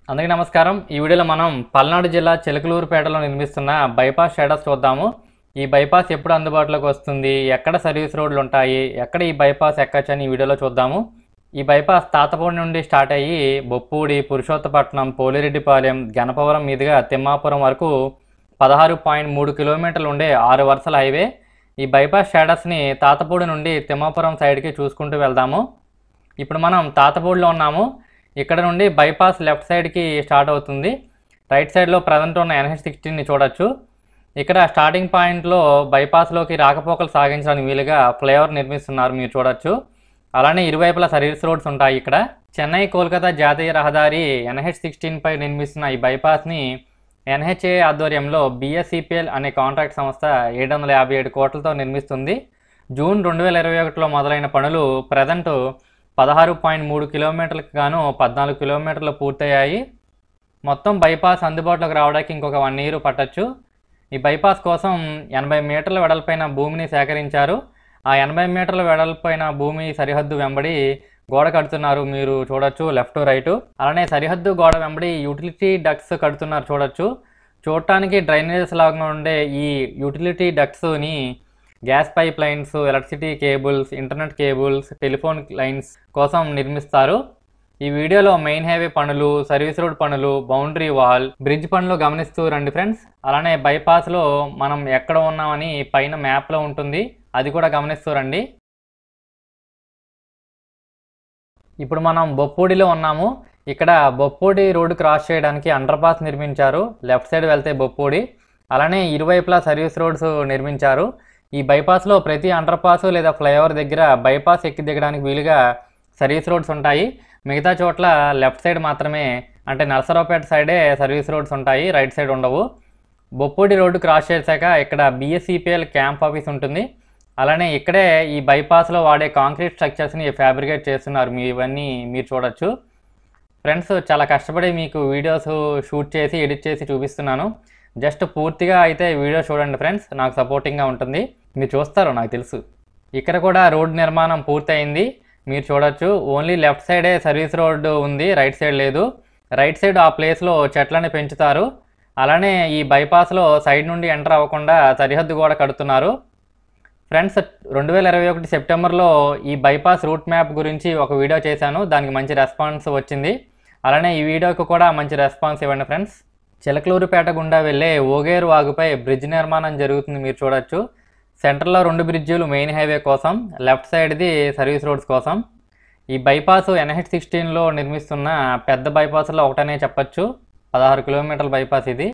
అందరికీ నమస్కారం ఈ వీడియోలో మనం పల్నాడు జిల్లా చిలకలూరుపేటలో నిర్మిస్తున్న బైపాస్ స్టేటస్ చూద్దాము ఈ బైపాస్ ఎప్పుడు అందుబాటులోకి వస్తుంది ఎక్కడ సర్వీస్ రోడ్లు ఉంటాయి ఎక్కడ ఈ బైపాస్ ఎక్కచ్చు అని ఈ వీడియోలో చూద్దాము ఈ బైపాస్ తాతపూడి నుండి స్టార్ట్ అయ్యి బొప్పూడి పురుషోత్తపట్నం పోలిరెడ్డిపాలెం గణపవరం మీదుగా తిమ్మాపురం వరకు పదహారు పాయింట్ మూడు కిలోమీటర్లు ఉండే ఆరు వరుసల హైవే ఈ బైపాస్ స్టేటస్ని తాతపూడి నుండి తిమ్మాపురం సైడ్కి చూసుకుంటూ వెళ్దాము ఇప్పుడు మనం తాతపూడిలో ఉన్నాము ఇక్కడ నుండి బైపాస్ లెఫ్ట్ సైడ్కి స్టార్ట్ అవుతుంది రైట్ సైడ్లో ప్రజెంట్ ఉన్న ఎన్హెచ్ సిక్స్టీన్ని చూడొచ్చు ఇక్కడ స్టార్టింగ్ పాయింట్లో బైపాస్లోకి రాకపోకలు సాగించడానికి వీలుగా ఫ్లైఓవర్ నిర్మిస్తున్నారు మీరు చూడొచ్చు అలానే ఇరువైపులా సర్వీస్ రోడ్స్ ఉంటాయి ఇక్కడ చెన్నై కోల్కతా జాతీయ రహదారి ఎన్హెచ్ సిక్స్టీన్ పై నిర్మిస్తున్న ఈ బైపాస్ని ఎన్హెచ్ఏ ఆధ్వర్యంలో బిఎస్సిపిఎల్ అనే కాంట్రాక్ట్ సంస్థ ఏడు వందల యాభై ఏడు కోట్లతో నిర్మిస్తుంది జూన్ రెండు వేల ఇరవై ఒకటిలో మొదలైన పనులు ప్రజెంట్ పదహారు పాయింట్ మూడు కిలోమీటర్లకు గాను పద్నాలుగు కిలోమీటర్లు పూర్తయ్యాయి మొత్తం బైపాస్ అందుబాటులోకి రావడానికి ఇంకొక వన్ ఇయర్ పట్టొచ్చు ఈ బైపాస్ కోసం ఎనభై మీటర్ల వెడల్పైన భూమిని సేకరించారు ఆ ఎనభై మీటర్ల వెడల్పైన భూమి సరిహద్దు వెంబడి గోడ కడుతున్నారు మీరు చూడొచ్చు లెఫ్ట్ రైట్ అలానే సరిహద్దు గోడ వెంబడి యూటిలిటీ డక్ట్స్ కడుతున్నారు చూడొచ్చు చూడటానికి డ్రైనేజెస్ లాగా ఉండే ఈ యూటిలిటీ డక్ట్స్ని gas pipe lines electricity cables internet cables telephone lines కోసం నిర్మిస్తారు ఈ వీడియోలో మెయిన్ హైవే పనులు సర్వీస్ రోడ్ పనులు బౌండరీ వాల్ బ్రిడ్జ్ పనులు గమనిస్తూ రండి ఫ్రెండ్స్ అలానే బైపాస్లో మనం ఎక్కడ ఉన్నామని పైన మ్యాప్లో ఉంటుంది అది కూడా గమనిస్తూ రండి ఇప్పుడు మనం బొప్పూడిలో ఉన్నాము ఇక్కడ బొప్పూడి రోడ్డు క్రాస్ చేయడానికి అండర్ పాస్ నిర్మించారు లెఫ్ట్ సైడ్ వెళ్తే బొప్పూడి అలానే ఇరువైపులా సర్వీస్ రోడ్స్ నిర్మించారు ఈ బైపాస్లో ప్రతి అండర్ పాస్ లేదా ఫ్లైఓవర్ దగ్గర బైపాస్ ఎక్కి దిగడానికి వీలుగా సర్వీస్ రోడ్స్ ఉంటాయి మిగతా చోట్ల లెఫ్ట్ సైడ్ మాత్రమే అంటే నరసరావుపేట సైడే సర్వీస్ రోడ్స్ ఉంటాయి రైట్ సైడ్ ఉండవు బొప్పూడి రోడ్డు క్రాస్ చేశాక ఇక్కడ బిఎస్సిపిఎల్ క్యాంప్ ఆఫీస్ ఉంటుంది అలానే ఇక్కడే ఈ బైపాస్లో వాడే కాంక్రీట్ స్ట్రక్చర్స్ని ఫ్యాబ్రికేట్ చేస్తున్నారు మీ ఇవన్నీ మీరు చూడొచ్చు ఫ్రెండ్స్ చాలా కష్టపడి మీకు వీడియోస్ షూట్ చేసి ఎడిట్ చేసి చూపిస్తున్నాను జస్ట్ పూర్తిగా అయితే వీడియో చూడండి ఫ్రెండ్స్ నాకు సపోర్టింగ్గా ఉంటుంది మీరు చూస్తారు నాకు తెలుసు ఇక్కడ కూడా రోడ్ నిర్మాణం పూర్తయింది మీరు చూడొచ్చు ఓన్లీ లెఫ్ట్ సైడే సర్వీస్ రోడ్డు ఉంది రైట్ సైడ్ లేదు రైట్ సైడ్ ఆ ప్లేస్లో చెట్లని పెంచుతారు అలానే ఈ బైపాస్లో సైడ్ నుండి ఎంటర్ అవ్వకుండా సరిహద్దు కూడా కడుతున్నారు ఫ్రెండ్స్ రెండు వేల ఇరవై ఒకటి సెప్టెంబర్లో ఈ బైపాస్ రూట్ మ్యాప్ గురించి ఒక వీడియో చేశాను దానికి మంచి రెస్పాన్స్ వచ్చింది అలానే ఈ వీడియోకి కూడా మంచి రెస్పాన్స్ ఇవ్వండి ఫ్రెండ్స్ చిలకలూరుపేట గుండా వెళ్ళే ఓగేరు వాగుపై బ్రిడ్జ్ నిర్మాణం జరుగుతుంది మీరు చూడొచ్చు సెంటర్లో రెండు బ్రిడ్జిలు మెయిన్ హైవే కోసం లెఫ్ట్ సైడ్ది సర్వీస్ రోడ్స్ కోసం ఈ బైపాస్ ఎన్హెచ్ సిక్స్టీన్లో నిర్మిస్తున్న పెద్ద బైపాస్లో ఒకటనే చెప్పొచ్చు పదహారు కిలోమీటర్ల బైపాస్ ఇది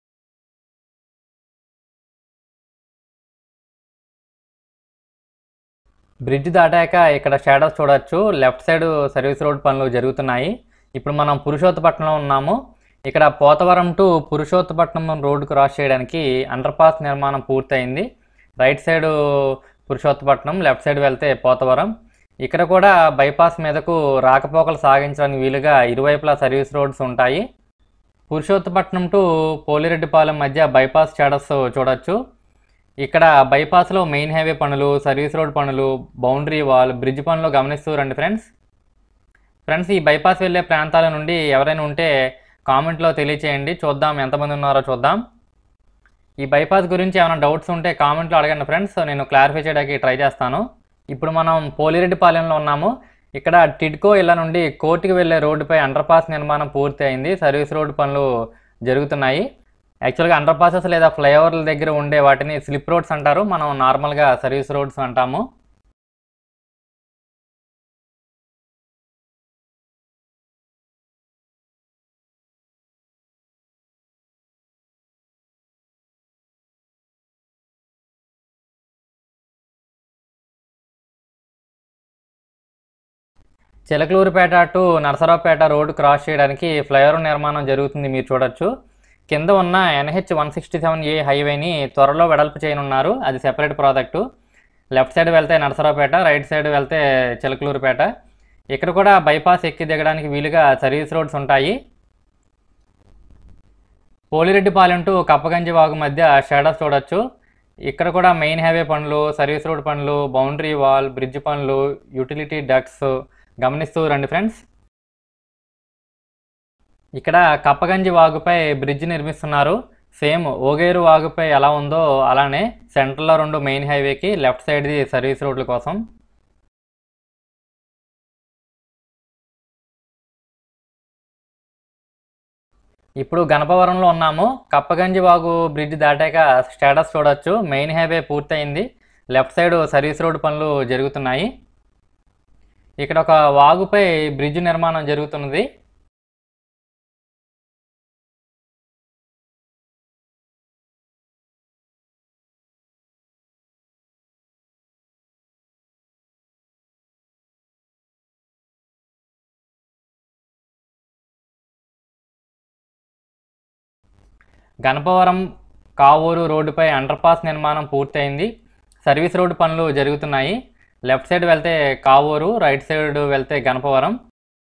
బ్రిడ్జ్ దాటాక ఇక్కడ షాడోస్ చూడొచ్చు లెఫ్ట్ సైడ్ సర్వీస్ రోడ్ పనులు జరుగుతున్నాయి ఇప్పుడు మనం పురుషోత్తపట్నంలో ఉన్నాము ఇక్కడ Pothavaram to Purushothapatnam road cross చేయడానికి అండర్ పాస్ నిర్మాణం పూర్తయింది right side Purushothapatnam left side వెళ్తే పోతవరం ఇక్కడ కూడా బైపాస్ మీదకు రాకపోకలు సాగించడానికి వీలుగా ఇరువైపులా సర్వీస్ రోడ్స్ ఉంటాయి పురుషోత్తపట్నం టు పోలిరెడ్డిపాలెం మధ్య బైపాస్ స్టేటస్ చూడొచ్చు ఇక్కడ బైపాస్లో మెయిన్ హైవే పనులు సర్వీస్ రోడ్ పనులు బౌండరీ వాల్ బ్రిడ్జ్ పనులు గమనిస్తూ రండి ఫ్రెండ్స్ ఫ్రెండ్స్ ఈ బైపాస్ వెళ్ళే ప్రాంతాల నుండి ఎవరైనా ఉంటే కామెంట్లో తెలియచేయండి చూద్దాం ఎంతమంది ఉన్నారో చూద్దాం ఈ బైపాస్ గురించి ఏమైనా డౌట్స్ ఉంటే కామెంట్లో అడగండి ఫ్రెండ్స్ నేను క్లారిఫై చేయడానికి ట్రై చేస్తాను ఇప్పుడు మనం పోలిరెడ్డిపాలెంలో ఉన్నాము ఇక్కడ టిడ్కో ఇళ్ళ నుండి కోర్టుకి వెళ్ళే రోడ్డుపై అండర్ పాస్ నిర్మాణం పూర్తి అయింది సర్వీస్ రోడ్ పనులు జరుగుతున్నాయి యాక్చువల్గా అండర్ పాసెస్ లేదా ఫ్లైఓవర్ల దగ్గర ఉండే వాటిని స్లిప్ రోడ్స్ అంటారు మనం నార్మల్గా సర్వీస్ రోడ్స్ అంటాము Chilakaluripet to Narasaraopet road cross చేయడానికి ఫ్లైఓవర్ నిర్మాణం జరుగుతుంది మీరు చూడొచ్చు కింద ఉన్న NH one sixty seven A హైవేని త్వరలో వెడల్పు చేయనున్నారు అది సెపరేట్ ప్రాజెక్టు లెఫ్ట్ సైడ్ వెళ్తే నరసరావుపేట రైట్ సైడ్ వెళ్తే చిలకలూరుపేట ఇక్కడ కూడా బైపాస్ ఎక్కి దిగడానికి వీలుగా సర్వీస్ రోడ్స్ ఉంటాయి పోలిరెడ్డిపాలెం టు కప్పగంజి వాగు మధ్య షేడర్స్ చూడొచ్చు ఇక్కడ కూడా మెయిన్ హైవే పనులు సర్వీస్ రోడ్ పనులు బౌండరీ వాల్ బ్రిడ్జ్ పనులు యూటిలిటీ డక్స్ గమనిస్తూ రండి ఫ్రెండ్స్ ఇక్కడ కప్పగంజి వాగుపై బ్రిడ్జ్ నిర్మిస్తున్నారు సేమ్ ఓగేరు వాగుపై ఎలా ఉందో అలానే సెంట్రల్లో రెండు మెయిన్ హైవేకి లెఫ్ట్ సైడ్ది సర్వీస్ రోడ్ల కోసం ఇప్పుడు గణపవరంలో ఉన్నాము కప్పగంజి వాగు బ్రిడ్జ్ దాటాక స్టేటస్ చూడొచ్చు మెయిన్ హైవే పూర్తయింది లెఫ్ట్ సైడ్ సర్వీస్ రోడ్ పనులు జరుగుతున్నాయి ఇక్కడ ఒక వాగుపై బ్రిడ్జ్ నిర్మాణం జరుగుతున్నది గణపవరం కావూరు రోడ్డుపై అండర్పాస్ నిర్మాణం పూర్తయింది సర్వీస్ రోడ్డు పనులు జరుగుతున్నాయి లెఫ్ట్ సైడ్ వెళ్తే కావూరు రైట్ సైడ్ వెళ్తే గణపవరం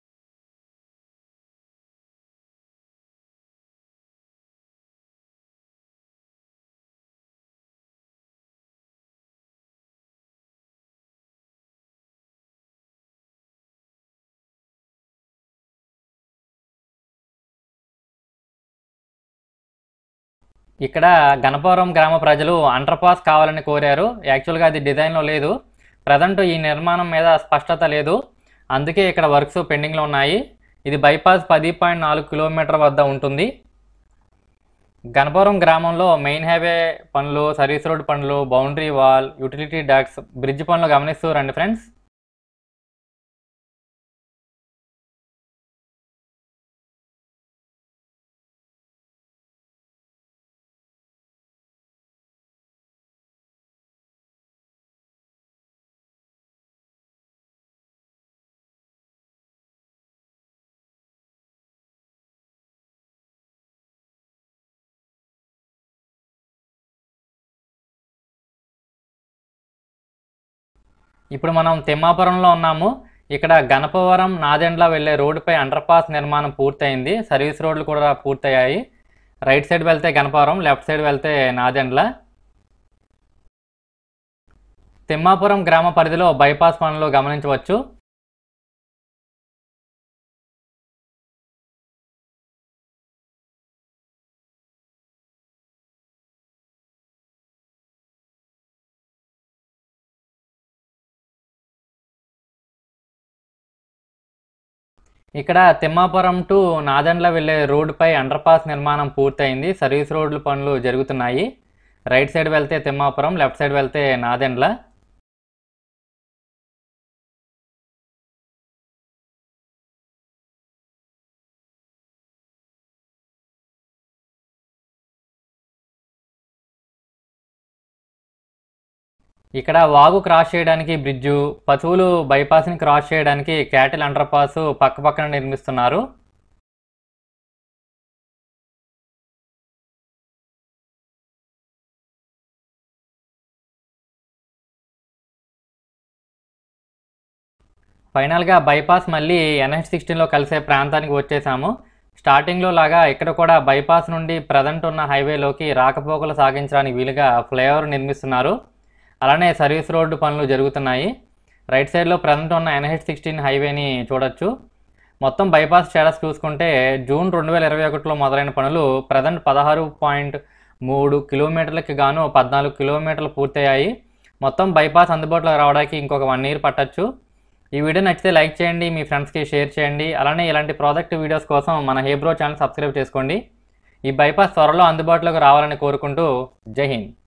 ఇక్కడ గణపవరం గ్రామ ప్రజలు అండర్పాస్ కావాలని కోరారు యాక్చువల్గా అది డిజైన్లో లేదు ప్రజెంట్ ఈ నిర్మాణం మీద స్పష్టత లేదు అందుకే ఇక్కడ వర్క్స్ పెండింగ్లో ఉన్నాయి ఇది బైపాస్ పది పాయింట్ నాలుగు కిలోమీటర్ వద్ద ఉంటుంది గణపవరం గ్రామంలో మెయిన్ హైవే పనులు సర్వీస్ రోడ్ పనులు boundary wall utility ducts bridge పనులు గమనిస్తూ రండి ఫ్రెండ్స్ ఇప్పుడు మనం తిమ్మాపురంలో ఉన్నాము ఇక్కడ గణపవరం నాదెండ్ల వెళ్ళే రోడ్డుపై అండర్పాస్ నిర్మాణం పూర్తయింది సర్వీస్ రోడ్లు కూడా పూర్తయ్యాయి రైట్ సైడ్ వెళ్తే గణపవరం లెఫ్ట్ సైడ్ వెళ్తే నాదెండ్ల తిమ్మాపురం గ్రామ పరిధిలో బైపాస్ పనులు గమనించవచ్చు ఇక్కడ తిమ్మాపురం టు నాదెండ్ల వెళ్ళే రోడ్డుపై అండర్పాస్ నిర్మాణం పూర్తయింది సర్వీస్ రోడ్లు పనులు జరుగుతున్నాయి రైట్ సైడ్ వెళ్తే తిమ్మాపురం లెఫ్ట్ సైడ్ వెళ్తే నాదెండ్ల ఇక్కడ వాగు క్రాస్ చేయడానికి బ్రిడ్జు పశువులు బైపాస్ని క్రాస్ చేయడానికి క్యాటిల్ అండర్ పాస్ పక్క పక్కన నిర్మిస్తున్నారు ఫైనల్గా బైపాస్ మళ్ళీ ఎన్హెచ్ సిక్స్టీన్లో కలిసే ప్రాంతానికి వచ్చేసాము స్టార్టింగ్లో లాగా ఇక్కడ కూడా బైపాస్ నుండి ప్రజెంట్ ఉన్న హైవేలోకి రాకపోకలు సాగించడానికి వీలుగా ఫ్లైఓవర్ నిర్మిస్తున్నారు అలానే సర్వీస్ రోడ్డు పనులు జరుగుతున్నాయి రైట్ సైడ్లో ప్రజెంట్ ఉన్న ఎన్హెచ్ సిక్స్టీన్ హైవేని చూడొచ్చు మొత్తం బైపాస్ స్టేటస్ చూసుకుంటే జూన్ రెండు వేల ఇరవై ఒకటిలో మొదలైన పనులు ప్రజెంట్ పదహారు పాయింట్ మూడు కిలోమీటర్లకి గాను పద్నాలుగు కిలోమీటర్లు పూర్తయ్యాయి మొత్తం బైపాస్ అందుబాటులోకి రావడానికి ఇంకొక వన్ ఇయర్ పట్టచ్చు ఈ వీడియో నచ్చితే లైక్ చేయండి మీ ఫ్రెండ్స్కి షేర్ చేయండి అలానే ఇలాంటి ప్రాజెక్ట్ వీడియోస్ కోసం మన హేబ్రో ఛానల్ సబ్స్క్రైబ్ చేసుకోండి ఈ బైపాస్ త్వరలో అందుబాటులోకి రావాలని కోరుకుంటూ జై హింద్